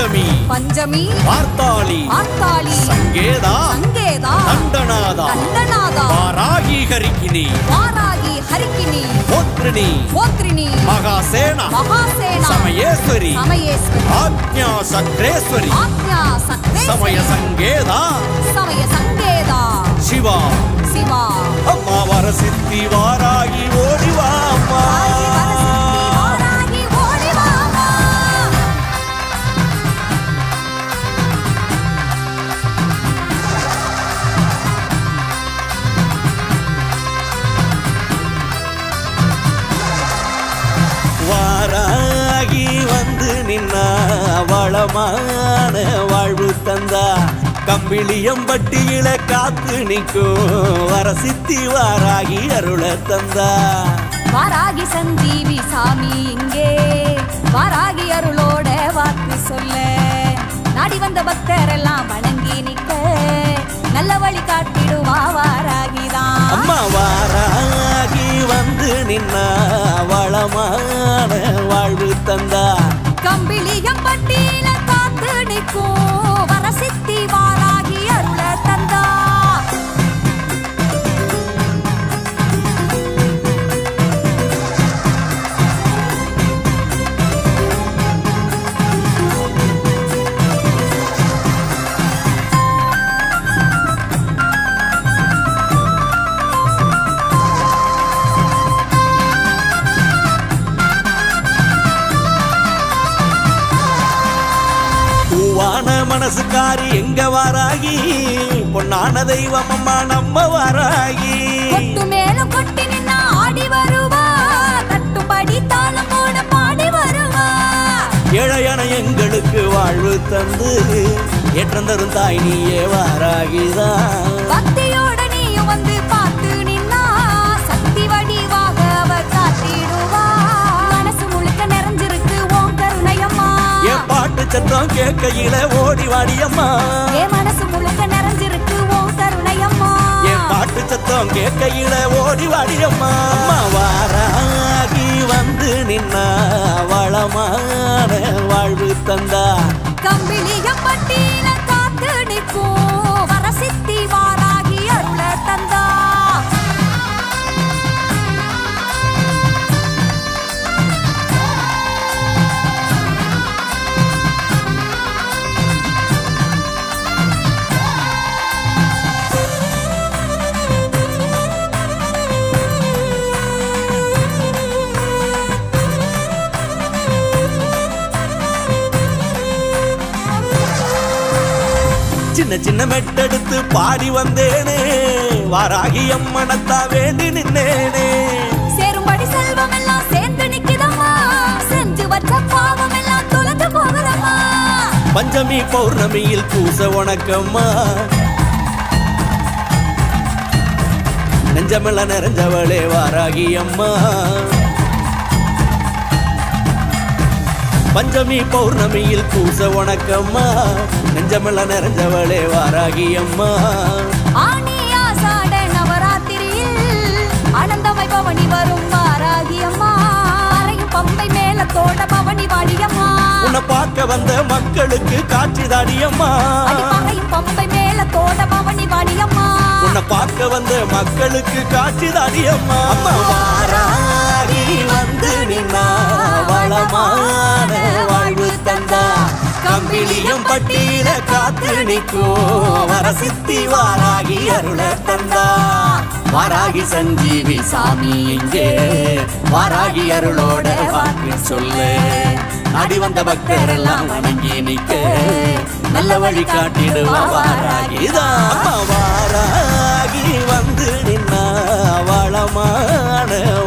பஞ்சமி பஞ்சமி பார்த்தாளி ஆத்தாளி சங்கேதா சங்கேதா தண்டநாதா கண்டநாதா வாராகி ஹரிக்கினி வாராகி ஹரிக்கினி போத்ரிணி போத்ரினி மகாசேனா மகாசேனா சமயேஸ்வரி சமயேஸ்வரி ஆக்ஞா சக்ரேஸ்வரி ஆக்ஞா சக்ரேஸ்வரி சமய சங்கேதா சமய சங்கேதா சிவா சிவா அம்மா வரசித்தி வாராகி ஓடிவா அம்மா வாராகி வரசித்தி வாராகி ஓடி வாமா வாராகி வந்து நின்னா வளமான வாழ்வு தந்தா கம்பிளியம்பட்டியில காத்து நிற்கும் வரசித்தி வாராகி அருள தந்தா வாராகி சஞ்சீவி சாமி இங்கே வாராகி அருளோட வாக்கு சொல்ல நாடி வந்த பக்தரெல்லாம் வணங்கி நிக்க நல்ல வழி காட்டிடுவா வாராகிதான் அம்மா வாராகி வந்து நின்னா வளமான வாழ்வு தந்தா கம்பிளியம் பட்டியில காத்து நிற்கும் வரசித்தி வாராகி அருள தந்தா பூவான மனசுக்காரி எங்க வாராகி பொன்னான தெய்வம் அம்மா நம்ம வாராகி கொட்டு மேலும் கொட்டி நின்னா ஆடி வருவா தட்டுப்படி தாளம் போட பாடி வருவா ஏழையான எங்களுக்கு வாழ்வு தந்து ஏற்றம் தரும் தாய் நீயே வாராகிதான் பக்தியோட நீயும் வந்து பார்த்து நின்னா சக்தி வடிவாக அவ காத்திடுவா மனசு முழுக்க நிறைஞ்சிருக்கு ஓம் கருணையம்மா என் பாட்டு சத்தம் கேட்கையில ஓடி வாடியம்மா என் மனசு முழுக்க நிறைஞ்சிருக்கு ஓம் கருணையம்மா என் பாட்டு சத்தம் கேட்கையில ஓடி வாடியம்மா அம்மா வாராகி வந்து நின்னா வளமான வாழ்வு தந்தா கம்பிளியம் பட்டியில காத்து நிற்கும் வரசித்தி வாராகி அருள தந்தா சின்ன சின்ன மெட்டெடுத்து பாடி வந்தேனே வாராகி அம்மனத்தா வேண்டி நின்னேனே சேரும்படி செல்வம் எல்லாம் சேர்ந்து நிக்குதம்மா செஞ்சு வச்ச பாவம் எல்லாம் தொலைஞ்சு போகுதம்மா பஞ்சமி பௌர்ணமியில் பூச உனக்கம்மா நெஞ்சமெல்லாம் நிறைஞ்சவளே வாராகி அம்மா பஞ்சமி பௌர்ணமியில் பூச உனக்கம்மா நெஞ்சமெல்லாம் நிறைஞ்சவளே வாராகி அம்மா ஆனி ஆசாட நவராத்திரியில் ஆனந்தமை பவனி வரும் வாராகி அம்மா அறையும் பம்பை மேலத்தோட பவனி வாடியம்மா உன்னை பார்க்க வந்த மக்களுக்கு காட்சி தாடியம்மா அடி பறையும் பம்பை மேலத்தோட பவனி வாடியம்மா உன்னை பார்க்க வந்த மக்களுக்கு காட்சி தாடியம்மா அம்மா வாராகி வந்து நின்னா வளமான வாழ்வு தந்தா கம்பிளியம் பட்டியில காத்து நிற்கும் வரசித்தி வாராகி அருள தந்தா வாராகி சஞ்சீவி சாமி இங்கே வாராகி அருளோட வாக்கு சொல்லு நாடி வந்த பக்தர் எல்லாம் வணங்கி நிக்க நல்ல வழி காட்டிடுவா வாராகிதான் வாராகி வந்து நின்னா வளமான